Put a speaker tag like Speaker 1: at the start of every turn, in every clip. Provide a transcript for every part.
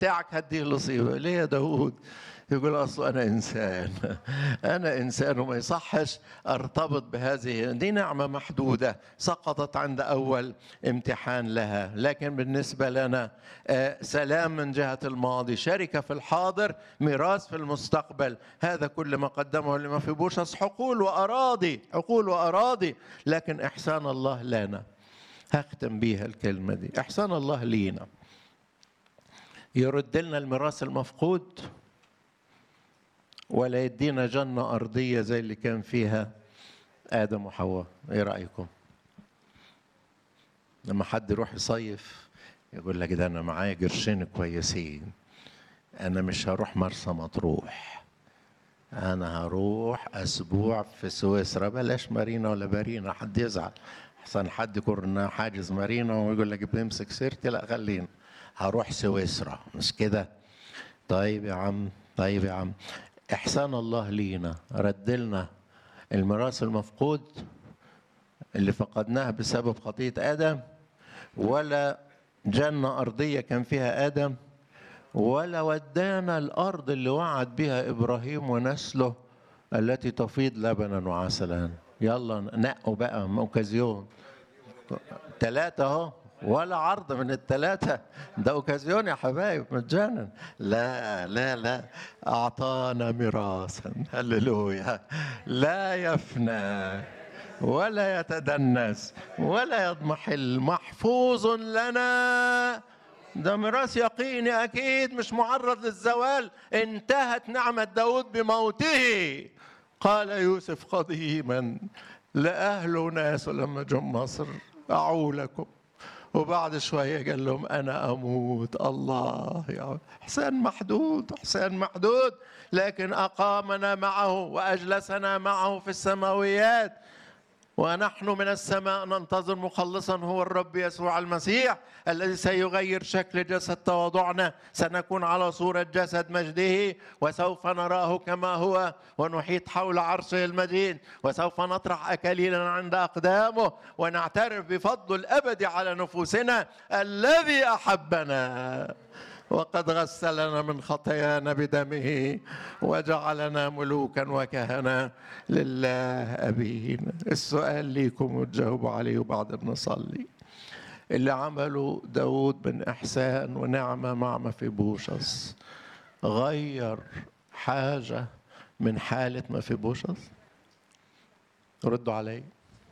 Speaker 1: بتاعك هديه لصيبه ليه يا داود يقول اصل انا انسان انا انسان وما يصحش ارتبط بهذه دي نعمه محدوده سقطت عند اول امتحان لها لكن بالنسبه لنا سلام من جهه الماضي شركه في الحاضر ميراث في المستقبل هذا كل ما قدمه لما في بوشس حقول واراضي حقول واراضي لكن احسان الله لنا هختم بيها الكلمه دي احسان الله لينا يرد لنا الميراث المفقود ولا يدينا جنة أرضية زي اللي كان فيها آدم وحواء إيه رأيكم؟ لما حد يروح يصيف يقول لك ده أنا معايا قرشين كويسين أنا مش هروح مرسى مطروح أنا هروح أسبوع في سويسرا بلاش مارينا ولا بارينا حد يزعل أحسن حد يكون حاجز مارينا ويقول لك بنمسك سيرتي لا خلينا هروح سويسرا مش كده طيب يا عم طيب يا عم احسان الله لينا ردلنا الميراث المفقود اللي فقدناه بسبب خطيه ادم ولا جنه ارضيه كان فيها ادم ولا ودانا الارض اللي وعد بها ابراهيم ونسله التي تفيض لبنا وعسلا يلا نقوا بقى اوكازيون ثلاثه اهو ولا عرض من الثلاثة ده أوكازيون يا حبايب مجانا لا لا لا أعطانا ميراثا هللويا لا يفنى ولا يتدنس ولا يضمحل محفوظ لنا ده ميراث يقيني أكيد مش معرض للزوال انتهت نعمة داود بموته قال يوسف قديما لأهل وناس لما جم مصر أعوا لكم وبعد شوية قال لهم أنا أموت الله يا حسين محدود حسين محدود لكن أقامنا معه وأجلسنا معه في السماويات ونحن من السماء ننتظر مخلصا هو الرب يسوع المسيح الذي سيغير شكل جسد تواضعنا سنكون على صورة جسد مجده وسوف نراه كما هو ونحيط حول عرشه المجيد وسوف نطرح أكاليلنا عند أقدامه ونعترف بفضل الأبد على نفوسنا الذي أحبنا وقد غسلنا من خطايانا بدمه وجعلنا ملوكا وكهنة لله أبينا السؤال ليكم وتجاوبوا عليه وبعد نصلي اللي عمله داود من إحسان ونعمة مع ما في بوشس غير حاجة من حالة ما في بوشس ردوا علي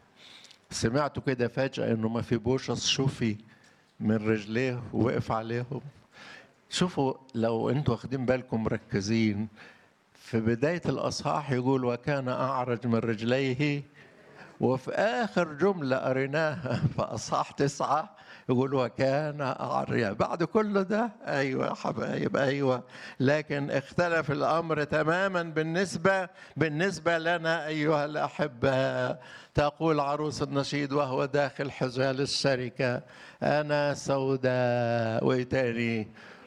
Speaker 1: سمعتوا كده فجأة إنه ما في بوشس شوفي من رجليه ووقف عليهم شوفوا لو انتوا واخدين بالكم مركزين في بداية الأصحاح يقول وكان أعرج من رجليه وفي آخر جملة قريناها في أصحاح تسعة يقول وكان أعريا بعد كل ده أيوة يا حبايب أيوة لكن اختلف الأمر تماما بالنسبة بالنسبة لنا أيها الأحباء تقول عروس النشيد وهو داخل حجال الشركة أنا سوداء وتاني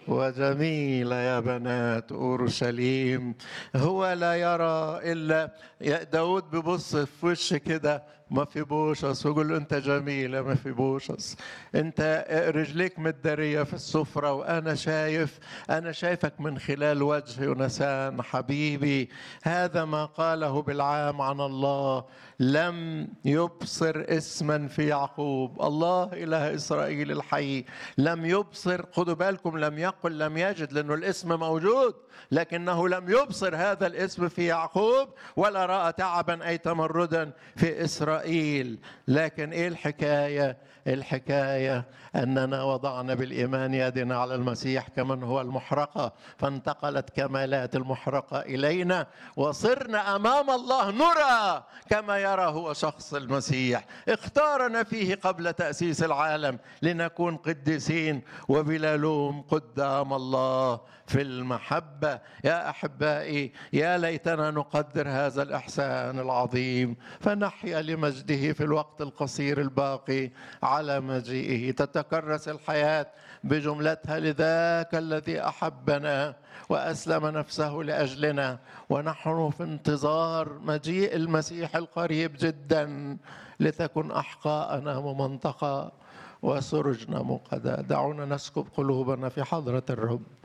Speaker 1: وجميلة يا بنات أورشليم هو لا يرى إلا داود بيبص في وش كده ما في بوشس ويقول له أنت جميلة ما في بوشس أنت رجليك متدارية في السفرة وأنا شايف أنا شايفك من خلال وجه يونسان حبيبي هذا ما قاله بالعام عن الله لم يبصر اسما في يعقوب الله إله إسرائيل الحي لم يبصر خدوا بالكم لم يقل لم يجد لأنه الاسم موجود لكنه لم يبصر هذا الاسم في يعقوب ولا رأى تعبا أي تمردا في إسرائيل لكن إيه الحكاية الحكاية أننا وضعنا بالإيمان يدنا على المسيح كمن هو المحرقة فانتقلت كمالات المحرقة إلينا وصرنا أمام الله نرى كما يرى هو شخص المسيح اختارنا فيه قبل تأسيس العالم لنكون قديسين وبلا لوم قدام الله في المحبة يا أحبائي يا ليتنا نقدر هذا الإحسان العظيم فنحيا لمجده في الوقت القصير الباقي على مجيئه تتكرس الحياة بجملتها لذاك الذي أحبنا وأسلم نفسه لأجلنا ونحن في انتظار مجيء المسيح القريب جدا لتكن أحقاءنا ممنطقة وسرجنا مقدا دعونا نسكب قلوبنا في حضرة الرب